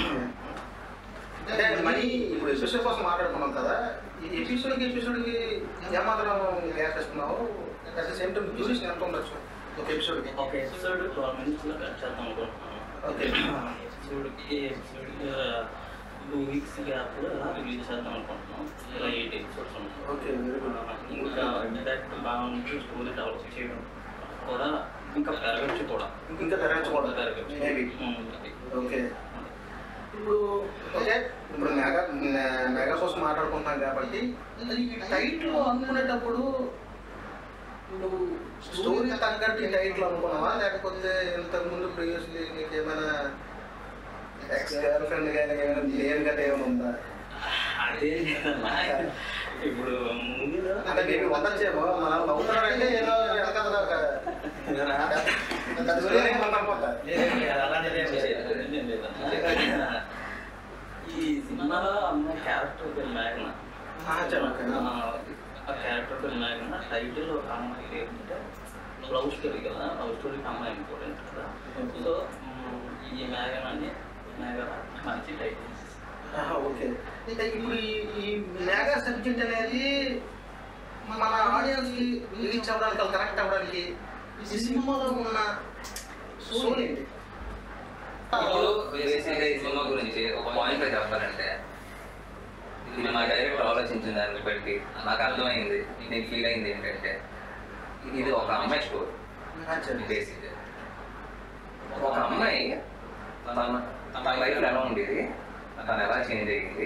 అంటే మరి ఇప్పుడు ఎపిసోడ్ కోసం మాట్లాడుకున్నాం కదా ఈ ఎపిసోడ్కి ఎపిసోడ్కి ఏమాత్రం గ్యాస్ వేసుకున్నావు at the same time duration ఎంత ఉండొచ్చు ఒక ఎపిసోడ్కి ఒక ఎపిసోడ్ ట్వెల్వ్ మినిట్స్ లో కట్ చేద్దాం అనుకుంటున్నాను ఓకే ఎపిసోడ్కి ఎపిసోడ్ టూ వీక్స్ గ్యాప్ లో అలా రిలీజ్ చేద్దాం అనుకుంటున్నాం ఇలా ఎయిట్ ఎపిసోడ్స్ ఉంటాయి ఓకే వెరీ గుడ్ ఇంకా డైరెక్ట్ బాగుంటుంది స్టోరీ డెవలప్ చేయడం కూడా ఇంకా పెరగచ్చు కూడా ఇంకా పెరగచ్చు పెరగచ్చు మేబీ ఉమ్, అది. ఓకే ఇప్పుడు ఓకే ఇప్పుడు మెగా మె- మెగా కోసం మాట్లాడుకుంటున్నాం కాబట్టి ఈ టైటిల్ అనుకునేటప్పుడు నువ్వు స్టోరీ తగ్గట్టు ఈ టైటిల్ అనుకున్నావా లేకపోతే ఇంతకు ముందు ప్రీవియస్లీ నీకు ఏమైనా ఎక్స్ గర్ల్ ఫ్రెండ్ కానీ ఏమైనా లేని గట్ట ఏమైనా ఉందా అదే లేదన్నా. ఇప్పుడు ముందులో అంటే మీకు ఉండొచ్చేమో మనం నవ్వుతున్నారంటే ఏదో వెనకాల ఒక పెద్ద story ఏమి ఉండకపోతా. అలాంటిది ఏం లేదు. లేదన్నా. ఈ సినిమాలో అమ్మాయి క్యారెక్టర్ పేరు మేఘన ఆ, చెప్పండి. ఆ, ఆ క్యారెక్టర్ పేరు మేఘన టైటిల్ ఒక అమ్మాయి ఏంటంటే లవ్ స్టోరీ కదా లవ్ స్టోరీకి అమ్మాయి ఇంపార్టెంట్ కదా సో మ్, ఈ మేఘన అని మేఘన మంచి టైటిల్ ఆహా, ఓకే అంటే ఇప్పుడు ఈ ఈ మెగా సబ్జెక్ట్ అనేది మన ఆడియన్స్ కి రీచ్ అవ్వడానికి కనెక్ట్ అవ్వడానికి ఈ సినిమాలో ఉన్న సోల్ ఏంటి ఇప్పుడు బేసిక్గా ఈ సినిమా గురించి ఒక పాయింట్ చెప్పాలంటే ఇది మా డైరెక్టర్ ఆలోచించిన దాన్ని బట్టి నాకు అర్థమైంది నేను ఫీల్ అయింది ఏంటంటే ఇది ఒక అమ్మాయి స్టోరీ బేసిక్ ఒక అమ్మాయి తన తన లైఫ్ ఎలా ఉండేది తను ఎలా చేంజ్ అయ్యింది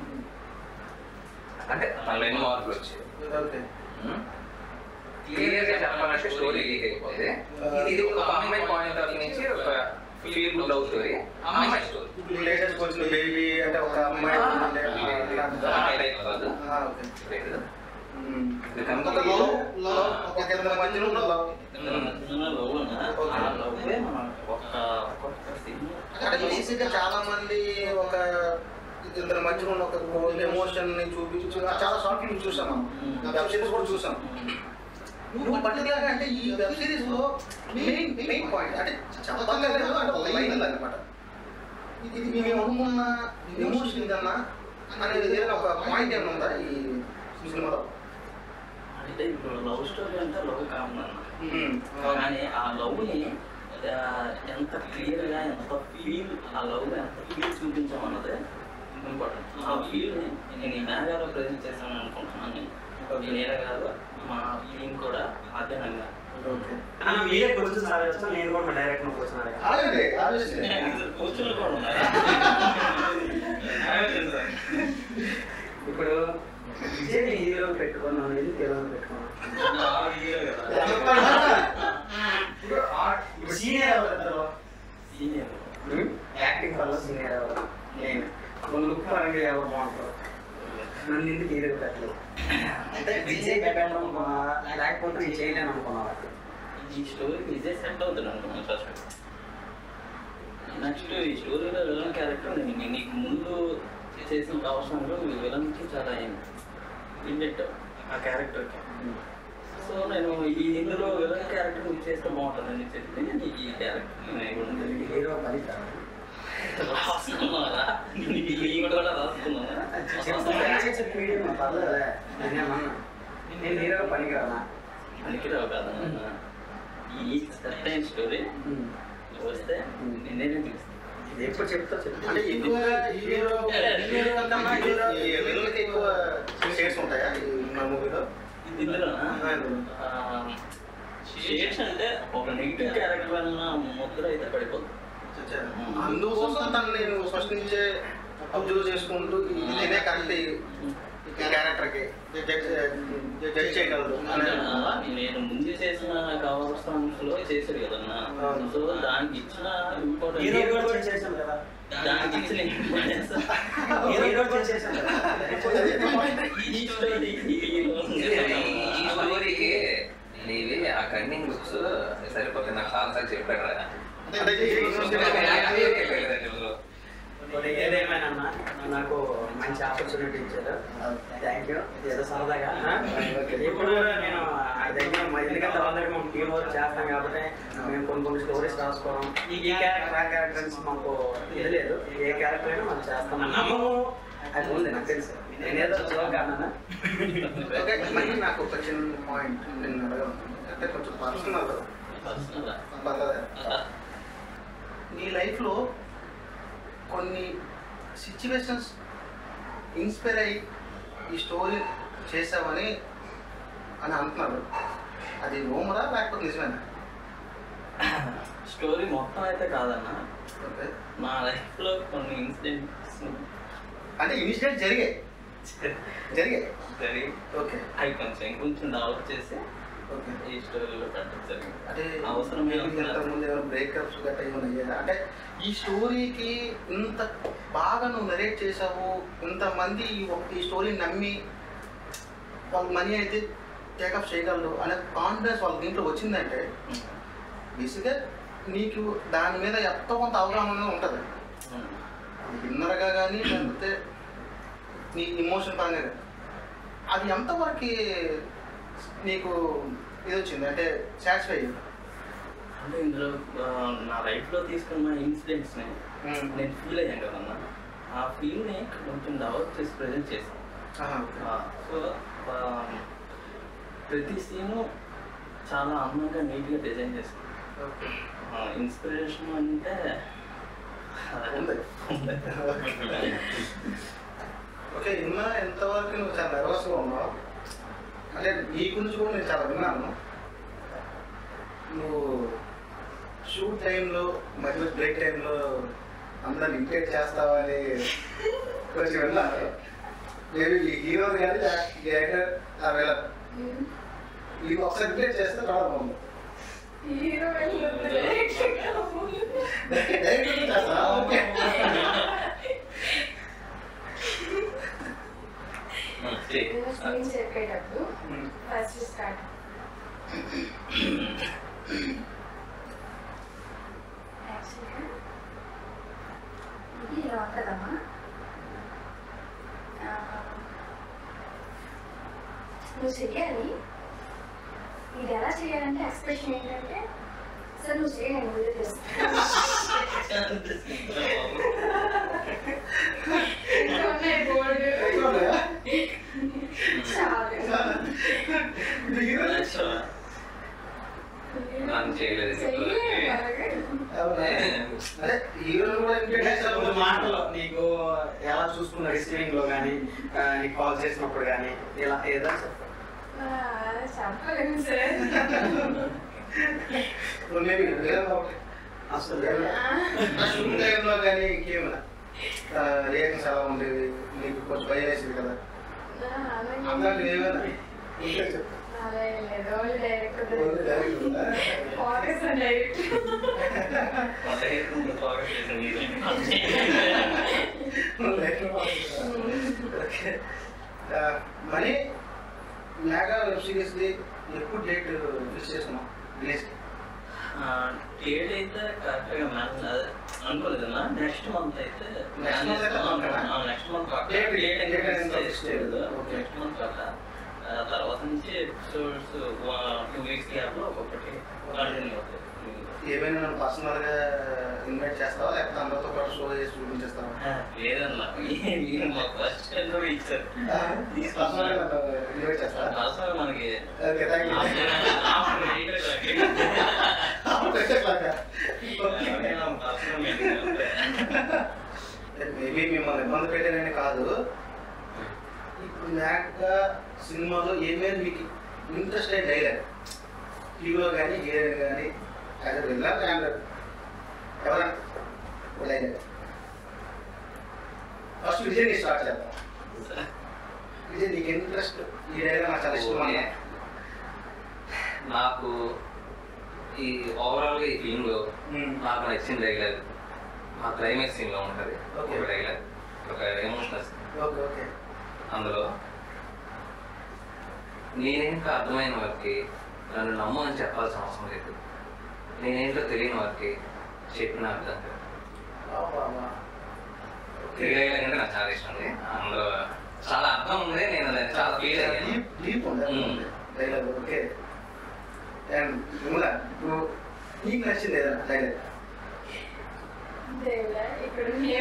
అంటే తనలో ఎన్ని మార్పులు వచ్చాయి ఓకే క్లియర్ గా చెప్పాలంటే స్టోరీ లీక్ అయిపోతే ఇది- ఇది ఒక అమ్మాయి పాయింట్ ఆఫ్ నుంచి ఒక ఫీల్ లవ్ స్టోరీ అమ్మాయి స్టోరీ ఇప్పుడు లేటెస్ట్ వచ్చిన బేబీ అంటే ఒక అమ్మాయి ఉండే, ఇలాంటిదా? ఆ, ఓకే ఉమ్. ఒక లవ్ లవ్ ఒక ఇద్దరి మధ్యలో ఉన్న లవ్ అంటే బేసిక్ గా చాలా మంది ఒక ఇద్దరి మధ్యలో ఉన్న ఒక ఎమోషన్ ని చూపించు చాలా షార్ట్ ఫిల్మ్ చూసాం మనం వెబ్ సిరీస్ కూడా చూసాం నువ్వు పర్టికులర్గా అంటే ఈ వెబ్ సిరీస్ లో మెయిన్ మెయిన్ పాయింట్ అంటే చెప్పలేదు అంటే ఒక లైన్ ఉంది అనమాట ఇది మేము అనుకున్న ఎమోషన్ ఇదన్నా అనేది ఏదైనా ఒక పాయింట్ ఏమైనా ఉందా ఈ సినిమాలో అంటే ఇప్పుడు లవ్ స్టోరీ అంటే లవ్ కామన్ అన్న కానీ ఆ లవ్ని ఎంత క్లియర్గా ఎంత ఫీల్ ఆ లవ్ ఎంత ఫీల్ చూపించామన్నదే ఇంపార్టెంట్ ఆ ఫీల్ని నేను ఈ మేఘాలో ప్రజెంట్ చేశాను అనుకుంటున్నాను ఈ నేల కాదు మా టీం కూడా అధ్యయనంగా అన్న మీరే క్వశ్చన్స్ అడగచ్చు నేను కూడా మా డైరెక్ట్ క్వశ్చన్ అడగాలి అలాగే ఆలోచించండి కూర్చుని కూడా ఉన్నారా ఇప్పుడు విజయ్ హీరో పెట్టుకున్నాను ఎందుకు హీరోని పెట్టుకున్నాను ఇప్పుడు ఆ- ఇప్పుడు సీనియర్ ఎవరు సీనియర్ యాక్టింగ్ వల్ల సీనియర్ ఎవరు నేను కొన్ని లుక్ పరంగా ఎవరు బాగుంటారు నన్ను ఎందుకు హీరో పెట్టలేదు అంటే విజయ్ పెట్టాను అనుకున్నా లేకపోతే నేను చేయలేను అనుకున్నా ఈ స్టోరీ విజయ్ సెట్ అవుతుంది అనుకున్నాను ఫస్ట్ నెక్స్ట్ ఈ స్టోరీలో విలన్ క్యారెక్టర్ నేను నీకు ముందు చేసిన అవసరంలో ఈ విలన్కి చాలా ఇండెట్ ఆ క్యారెక్టర్కి సో నేను ఈ ఇందులో విలన్ క్యారెక్టర్ నువ్వు చేస్తే బాగుంటుందని చెప్పి నీకు ఈ క్యారెక్టర్ నేను ఇవ్వడం జరిగింది హీరో ఫలితాలు రాసుకున్నారా నీకు ఈ కూడా రాసుకున్నారా నేను హీరో పనికిరానా పనికిరావు కదా ఈ సర్టైన్ స్టోరీ వస్తే నేనే పిలుస్తాను ఇది ఎప్పుడు చెప్తా చెప్తా అంటే ఎక్కువ హీరో హీరో కన్నా హీరో ఈ విలన్కి ఎక్కువ షేడ్స్ ఉంటాయా ఈ మన మూవీలో ఇందులో షేడ్స్ అంటే ఒక నెగిటివ్ క్యారెక్టర్ అన్న ముద్ర అయితే పడిపోతుంది అందుకోసం తను నేను ఫస్ట్ నుంచే అబ్జర్వ్ చేసుకుంటూ ఇది ఇదే కరెక్ట్ ఈ క్యారెక్టర్కి జడ్జ్ చేయగలరు అనే నేను ముందు చేసిన కవర్ సాంగ్స్ లో చేశాడు కదన్నా అవును. సో దానికి ఇచ్చిన హీరో ఇంపార్టెంట్ కూడా చేసాం కదా దానికి ఇచ్చిన ఇంపార్టెన్స్ హీరో కూడా చేసాం కదా ఈ స్టోరీ ఈ స్టోరీకి నీవి ఆ కన్నింగ్ లుక్స్ సరిపోతుంది నాకు చాలా సార్లు చెప్పాడు రా. అంటే ఇప్పుడు ఏదేమైనా అన్నా, నాకు మంచి ఆపర్చునిటీ ఇచ్చారు థ్యాంక్ యూ ఏదో సరదాగా ఆ? ఇప్పుడు నేను ఆ దగ్గర మా ఎందుకంటే వాళ్ళ దగ్గర మేము టీం వర్క్ చేస్తాం కాబట్టి మేము కొన్ని కొన్ని స్టోరీస్ రాసుకోవడం ఈ ఈ క్యారెక్టర్ ఆ క్యారెక్టర్స్ మాకు ఇది లేదు ఏ క్యారెక్టర్ అయినా మనం చేస్తాం నమ్మము అది ఉంది నాకు తెలుసు నేనేదో జోక్ అన్నానా ఓకే మళ్ళీ నాకు ఒక చిన్న పాయింట్ నేను అడగను అంటే కొంచెం పర్సనల్ పర్లేదా నీ లైఫ్లో కొన్ని సిచ్యువేషన్స్ ఇన్స్పైర్ అయ్యి ఈ స్టోరీ చేసావని అని అంటున్నారు అది రూమరా లేకపోతే నిజమేనా స్టోరీ మొత్తం అయితే కాదన్నా ఓకే నా లైఫ్ లో కొన్ని ఇన్సిడెంట్స్ అంటే ఇన్సిడెంట్ జరిగాయి జరిగాయి జరిగి ఓకే అవి కొంచెం కొంచెం డెవలప్ చేసి ఓకే ఈ స్టోరీలో పెట్టడం జరిగింది అంటే అవసరం మీకు ఇంతకుముందు ఏమైనా బ్రేకప్స్ గట్రా ఏమైనా అయ్యాయా అంటే ఈ స్టోరీకి ఇంత బాగా నువ్వు నరేట్ చేసావు ఇంతమంది ఈ ఒక ఈ స్టోరీని నమ్మి వాళ్ళ మనీ అయితే టేకప్ చేయగలరు అనే కాన్ఫిడెన్స్ వాళ్ళ దీంట్లో వచ్చిందంటే బేసిక్గా నీకు దాని మీద ఎంతో కొంత అవగాహన అనేది ఉంటుంది విన్నర్గా కానీ లేకపోతే నీ ఇమోషన్ పరంగా కానీ అది ఎంతవరకు నీకు ఇది వచ్చింది అంటే సాటిస్ఫై అయ్యింది అంటే ఇందులో ఆ, నా లైఫ్లో తీసుకున్న ఇన్సిడెంట్స్ని నేను ఫీల్ అయ్యాను కదన్నా ఆ ఫీల్ని కొంచెం డెవలప్ చేసి ప్రజెంట్ చేశాను ఆహా, ఓకే. సో ప్రతి సీను చాలా అందంగా నీట్గా డిజైన్ చేశాను ఓకే. ఇన్స్పిరేషన్ అంటే ఉంది. ఓకే ఇన్నా ఎంతవరకు నువ్వు చాలా నర్వస్గా ఉన్నావు అంటే నీ గురించి కూడా నేను చాలా విన్నాను నువ్వు షూట్ టైంలో మధ్య బ్రేక్ టైంలో అందరిని ఇంటేట్ చేస్తావా అని కొంచెం విన్నాను నేను ఈ హీరో కానీ డైరెక్టర్ ఆ వేళ ఇది ఒకసారి ఇంటేట్ చేస్తే చాలా బాగుంది హీరో డైరెక్టర్ చేస్తా ఓకే నేను చెప్పేటప్పుడు ఫస్ట్ స్టార్ట్ యాక్చువల్గా ఇది ఇలా ఉంటుందమ్మా ఆ, నువ్వు చెయ్యాలి ఇది ఎలా చేయాలంటే ఎక్స్ప్రెషన్ ఏంటంటే సార్ నువ్వు చేయి నేను వీడియో చేస్తాను ఇంకా ఉన్నాయి బోర్డు చాలు నన్ను చేయలేదు చెయ్యి అలాగే. అదే హీరోలు కూడా ఇంకేంటే కొన్ని మాటలు నీకు ఎలా చూసుకున్న రిసీవింగ్ లో కానీ నీకు కాల్ చేసినప్పుడు కానీ ఇలా ఏదో చెప్పు. ఆ, చెప్పలేము సార్ మేబీ ఏదైనా ఒకటి అసలు షూటింగ్ టైంలో కానీ ఇంకేమైనా రియాక్షన్స్ ఎలా ఉండేది నీకు కొంచెం భయం వేసింది కదా అలాంటివి ఏమైనా ఉంటే చెప్పు అలా ఏం లేదు ఓన్లీ డైరెక్ట్ ఓన్లీ డైరెక్ట్ ఉందా? Focus direct okay. ఆ, మరి మేఘా వెబ్ సిరీస్ ది ఎప్పుడు డేట్ ఫిక్స్ చేసుకున్నాం రిలీజ్ డేట్ అయితే కరెక్ట్గా మ్యాచ్ అనుకోలేదన్నా నెక్స్ట్ మంత్ అయితే Next month అయితే అనుకున్నా. Next month Date- date date అయితే అనేది ఫిక్స్ చేయలేదు Okay. నెక్స్ట్ మంత్ కట్ట తర్వాత నుంచి ఎపిసోడ్స్ టూ వీక్స్ గ్యాప్లో ఒక్కొక్కటి కంటిన్యూ అవుతాయి ఏమైనా నన్ను పర్సనల్ గా ఇన్వైట్ చేస్తావా లేకపోతే అందరితో పాటు షో చేసి చూపించేస్తావా లేదన్నా మీరు మాకు ఫస్ట్ టైంలో ఇచ్చారు పర్సనల్ గా నన్ను ఇన్వైట్ చేస్తావా పర్సనల్ మనకి okay thank you after eight maybe మిమ్మల్ని ఇబ్బంది పెట్టానని కాదు ఇప్పుడు నాక సినిమాలో ఏమేమి మీకు ఇంట్రెస్ట్ అయిన డైలాగ్ హీరో కానీ హీరోయిన్ కానీ యాజ్ విల్లర్ అండ్ ఎవరైనా డైలాగ్ ఫస్ట్ విజయ్ నీ స్టార్ట్ చేద్దాం విజయ్ నీకు ఇంట్రెస్ట్ ఈ డైలాగ్ నాకు చాలా ఇష్టం అన్న నాకు ఈ ఓవరాల్ గా ఈ ఫిల్మ్ లో మ్మ్. నాకు నచ్చిన డైలాగ్ మా క్లైమాక్స్ సీన్ లో ఉంటది Okay. ఒక డైలాగ్ ఒక ఎమోషనల్ ఓకే ఓకే అందులో నేనేంటో అర్థమైన వారికి నన్ను నమ్ము అని చెప్పాల్సిన అవసరం లేదు నేనేంటో తెలియని వారికి చెప్పిన అర్థం కాదు. ఈ డైలాగ్ అంటే నాకు చాలా ఇష్టం ఉంది అందులో చాలా అర్థం ఉంది నేను దాన్ని చాలా ఫీల్ అయ్యాను డీప్ డీప్ ఉంది మ్మ్. డైలాగ్ ఓకే అండ్ విమల నువ్వు నీకు నచ్చింది ఏదైనా డైలాగ్ దేవుడా ఇక్కడ ఏ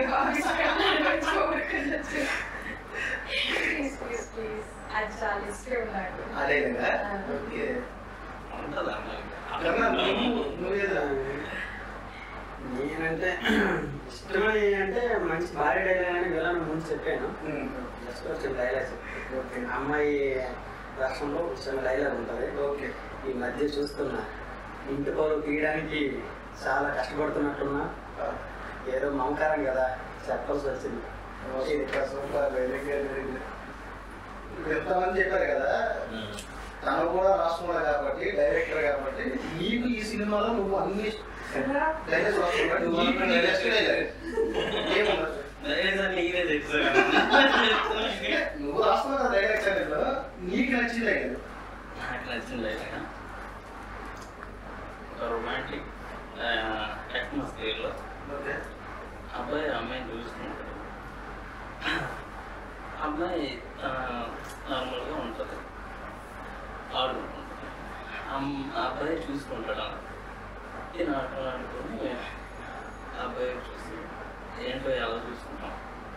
ప్లీజ్ ప్లీజ్ ప్లీజ్ అది చాలా ఇష్టం నాకు ఆ డైలాగా ఆ. ఓకే ఉంటుందా కన్నా నువ్వు నువ్వు ఏదో నేనంటే ఇష్టమని అంటే మంచి భారీ డైలాగ్ అని వెళ్ళాను ముందు చెప్పాను మ్మ్. జస్ట్ వచ్చిన డైలాగ్ చెప్పాను ఓకే అమ్మాయి దర్శనంలో చిన్న డైలాగ్ ఉంటుంది ఓకే ఈ మధ్య చూస్తున్నా ఇంటి పౌరు తీయడానికి చాలా కష్టపడుతున్నట్టున్నా ఏదో మమకారం కదా చెప్పాల్సి వచ్చింది super super very good very good ఇప్పుడు ఎంతమంది చెప్పారు కదా తను కూడా రాసుకున్నా కాబట్టి డైరెక్టర్ కాబట్టి నీకు ఈ సినిమాలో నువ్వు అన్ని డైలాగ్స్ రాసుకున్నాడు నీకు నీ నెక్స్ట్ డైలాగ్ ఏముండదు నీరే చెప్తారు నువ్వు రాసుకున్న కదా డైలాగ్స్ అనేది నీకు నచ్చిన డైలాగ్ నాకు నచ్చింది అయితే ఒక రొమాంటిక్ అట్మాస్ఫియర్లో ఓకే అబ్బాయి అమ్మాయిని చూసుకుంటాడు అమ్మాయి నార్మల్గా ఉంటుంది ఆడుకుంటుంది అమ్- ఆ అబ్బాయి చూసుకుంటాడు ఈ నాటకం ఆడుకొని ఆ అబ్బాయి చూసి ఏంటో ఎలా చూసుకుంటాం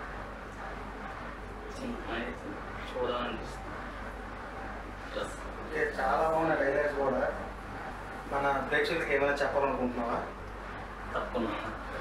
అమ్మాయి చూడాలనిపిస్తుంది Just ఓకే చాలా బాగున్న డైలాగ్స్ కూడా మన ప్రేక్షకులకి ఏమైనా చెప్పాలనుకుంటున్నావా తప్పకుండా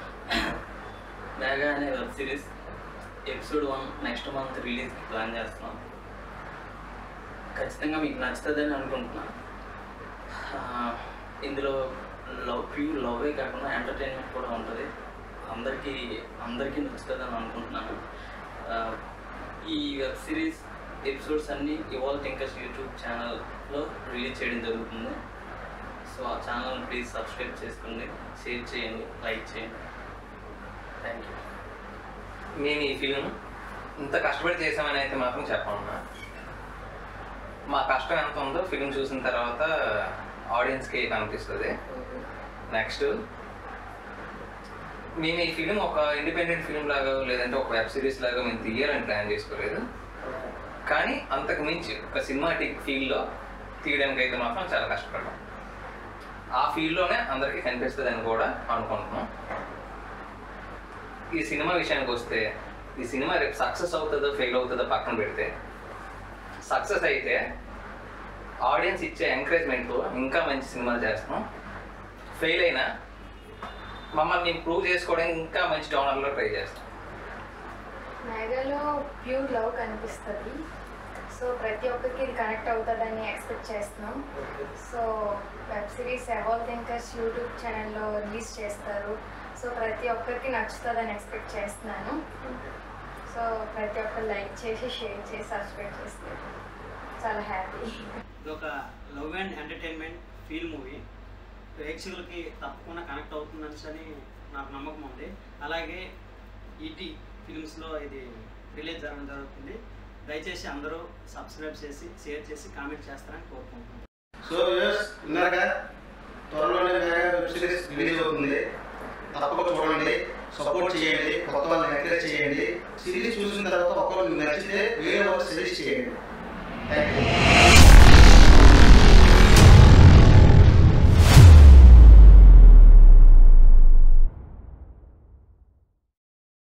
మేఘా అనే web series episode one next month రిలీజ్కి ప్లాన్ చేస్తున్నాం ఖచ్చితంగా మీకు నచ్చుతుందని అనుకుంటున్నాను ఆ, ఇందులో లవ్ ప్యూర్ లవ్వే కాకుండా ఎంటర్టైన్మెంట్ కూడా ఉంటుంది అందరికీ అందరికీ నచ్చుతుందని అనుకుంటున్నాను ఆ, ఈ వెబ్ సిరీస్ ఎపిసోడ్స్ అన్నీ ఇవాళ టింకర్స్ యూట్యూబ్ ఛానల్లో రిలీజ్ చేయడం జరుగుతుంది సో ఆ ఛానల్ ప్లీజ్ సబ్స్క్రైబ్ చేసుకోండి షేర్ చేయండి లైక్ చేయండి థ్యాంక్ యూ మేము ఈ ఫిల్మ్ ఇంత కష్టపడి చేసామని అయితే మాత్రం చెప్పమన్నా మా కష్టం ఎంత ఉందో ఫిల్మ్ చూసిన తర్వాత ఆడియన్స్కి కనిపిస్తుంది నెక్స్ట్ మేము ఈ ఫిల్మ్ ఒక ఇండిపెండెంట్ ఫిల్మ్ లాగా లేదంటే ఒక వెబ్ సిరీస్ లాగా మేము తీయాలని ప్లాన్ చేసుకోలేదు కానీ అంతకు మించి ఒక సినిమాటిక్ ఫీల్డ్లో తీయడానికి అయితే మాత్రం చాలా కష్టపడ్డాం ఆ ఫీల్డ్లోనే అందరికీ కనిపిస్తుంది అని కూడా అనుకుంటున్నాం ఈ సినిమా విషయానికి వస్తే ఈ సినిమా రేపు సక్సెస్ అవుతుందో ఫెయిల్ అవుతుందో పక్కన పెడితే సక్సెస్ అయితే ఆడియన్స్ ఇచ్చే ఎంకరేజ్మెంట్ ఇంకా మంచి సినిమాలు చేస్తాం ఫెయిల్ అయినా మమ్మల్ని మేము ప్రూవ్ చేసుకోవడానికి ఇంకా మంచి జోనర్లో ట్రై చేస్తాం మేఘలో ప్యూర్ లవ్ కనిపిస్తుంది సో ప్రతి ఒక్కరికి ఇది కనెక్ట్ అవుతుందని ఎక్స్పెక్ట్ చేస్తున్నాం సో వెబ్ సిరీస్ అవాల్ థింకర్స్ యూట్యూబ్ ఛానల్లో రిలీజ్ చేస్తారు సో ప్రతి ఒక్కరికి నచ్చుతుందని ఎక్స్పెక్ట్ చేస్తున్నాను సో ప్రతి ఒక్కరు లైక్ చేసి షేర్ చేసి సబ్స్క్రైబ్ చేస్తారు చాలా హ్యాపీ ఇది ఒక love and entertainment feel movie ప్రేక్షకులకి తప్పకుండా కనెక్ట్ అవుతుందని అని నాకు నమ్మకం ఉంది అలాగే ఈటీ ఫిల్మ్స్లో ఇది రిలీజ్ జరగడం జరుగుతుంది దయచేసి అందరూ సబ్స్క్రైబ్ చేసి షేర్ చేసి కామెంట్ చేస్తారని కోరుకుంటున్నాను సో వ్యూస్ విన్నారుగా త్వరలోనే మెగా వెబ్ సిరీస్ రిలీజ్ అవుతుంది తప్పక చూడండి సపోర్ట్ చేయండి కొత్త వాళ్ళని ఎంకరేజ్ చేయండి సిరీస్ చూసిన తర్వాత ఒక్కరు మీకు నచ్చితే వేరే వాళ్ళు సజెస్ట్ చేయండి థ్యాంక్ యూ